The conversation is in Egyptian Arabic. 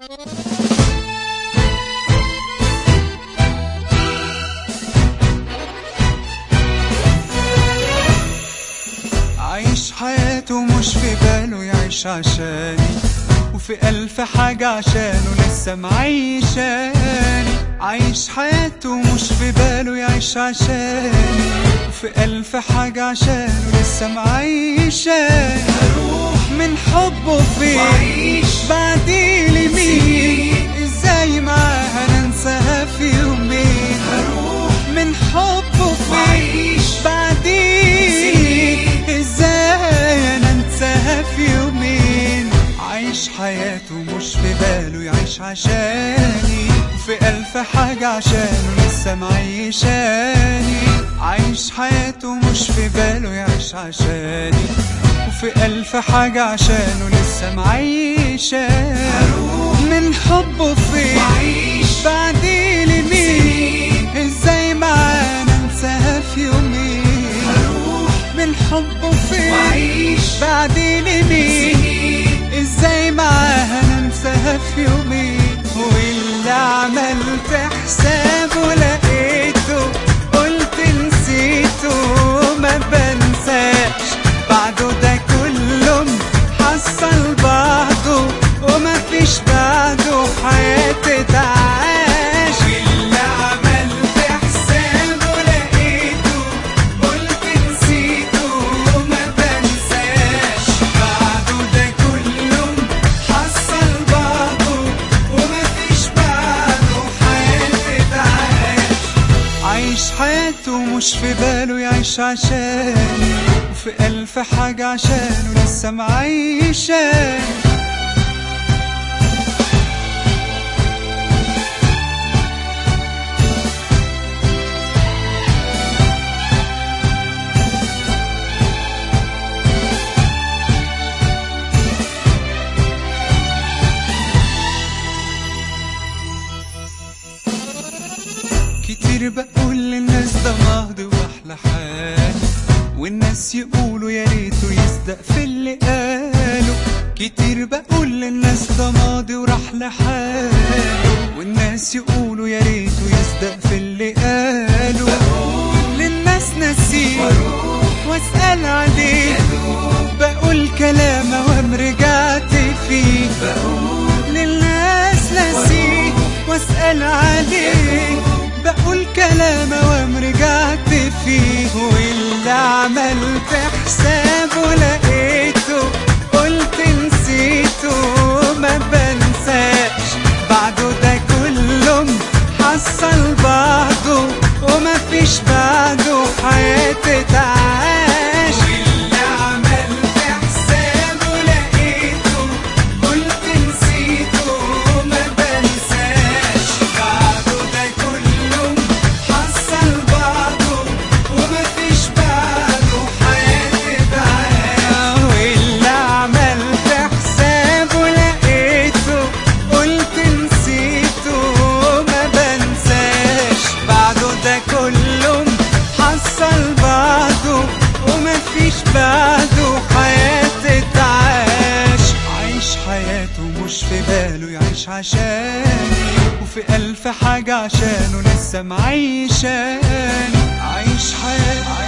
عايش حياته مش في باله يعيش عشاني وفي ألف حاجة عشانه لسه معيشاني عايش حياته مش في باله يعيش عشاني وفي ألف حاجة عشانه لسه معيشاني أروح من حبه فين وأعيش بعدي لمين ازاي معاها ننساها في يومين هروح من حبه فين وأعيش بعدين ازاي انا انساها في يومين عايش حياته مش في باله يعيش عشاني وفي ألف حاجة عشانه لسه معيشاني عايش حياته مش في باله يعيش عشاني وفي ألف حاجة عشانه لسه معيشاني من حبه فين وأعيش بعدي لمين ازاي معانا انساها في يومين هروح من حبه فين وأعيش بعدي لمين سنين ازاي معاها ننساها في يومين واللي عملت حسابه لقيته قلت نسيته ما بنساش بعده ده كله حصل بعضه وما فيش بعده حياتي تعاش واللي عملت حسابه لقيته قلت نسيته وما بنساش بعده ده كله حصل بعضه وما فيش بعده حياتي تعاش عايش حياته مش في باله يعيش عشاني وفي ألف حاجة عشانه لسه معيشاني كتير بقول للناس ده ماضي واحلى حال والناس يقولوا يا ريته يصدق في اللي قاله كتير بقول للناس ده ماضي وراح لحاله والناس يقولوا يا ريته يصدق في اللي قاله للناس نسيه واسأل عليه بقول كلام وام رجعت فيه للناس نسيه واسأل عليه بقول كلام وام رجعت فيه واللي عملت حسابه لقيته قلت نسيته ما بنساش بعده ده كله حصل بعضه وما فيش بعده حياتي تعاش واللي عملت حسابه لقيته قلت نسيته ما بنساش بعده ده كله حصل بعضه وما فيش بعده حياتي تعاش واللي عملت حسابه لقيته قلت نسيته ما بنساش بعده ده كله حصل بعضه وما فيش بعده حياتي تعاش عايش حياته مش في باله يعيش عشاني وفي ألف حاجة عشانه لسه معيشاني عايش حياته